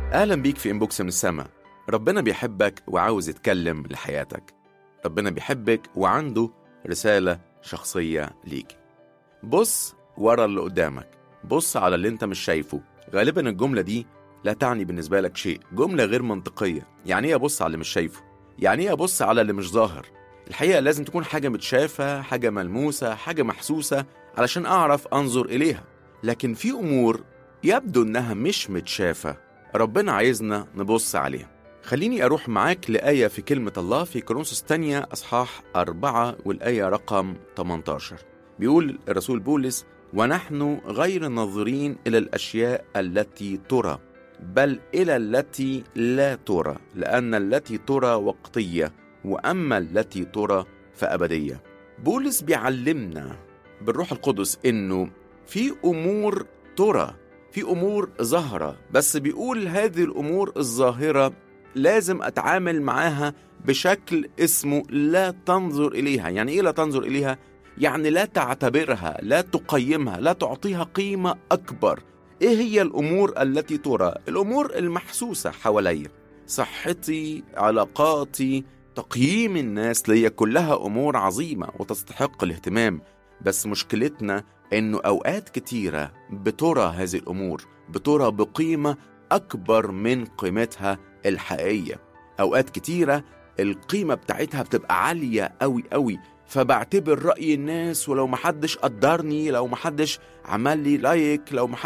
أهلا بيك في إنبوكس من السما ربنا بيحبك وعاوز يتكلم لحياتك ربنا بيحبك وعنده رسالة شخصية ليك بص ورا اللي قدامك بص على اللي انت مش شايفه غالبا الجملة دي لا تعني بالنسبة لك شيء جملة غير منطقية يعني ايه ابص على اللي مش شايفه يعني ايه ابص على اللي مش ظاهر الحقيقة لازم تكون حاجة متشافة حاجة ملموسة حاجة محسوسة علشان أعرف أنظر إليها لكن في أمور يبدو إنها مش متشافة ربنا عايزنا نبص عليها خليني أروح معاك لآية في كلمة الله في كورنثوس الثانية أصحاح أربعة والآية رقم 18 بيقول الرسول بولس ونحن غير ناظرين إلى الأشياء التي ترى بل إلى التي لا ترى لأن التي ترى وقتية وأما التي ترى فأبدية بولس بيعلمنا بالروح القدس إنه في أمور ترى في أمور ظاهرة بس بيقول هذه الأمور الظاهرة لازم أتعامل معاها بشكل اسمه لا تنظر إليها يعني إيه لا تنظر إليها؟ يعني لا تعتبرها لا تقيمها لا تعطيها قيمة أكبر إيه هي الأمور التي ترى؟ الأمور المحسوسة حواليا صحتي علاقاتي تقييم الناس ليا كلها أمور عظيمة وتستحق الاهتمام بس مشكلتنا إنه أوقات كتيرة بترى هذه الأمور بترى بقيمة أكبر من قيمتها الحقيقية أوقات كتيرة القيمة بتاعتها بتبقى عالية أوي أوي فبعتبر رأي الناس ولو محدش قدرني لو محدش عمل لي لايك لو محدش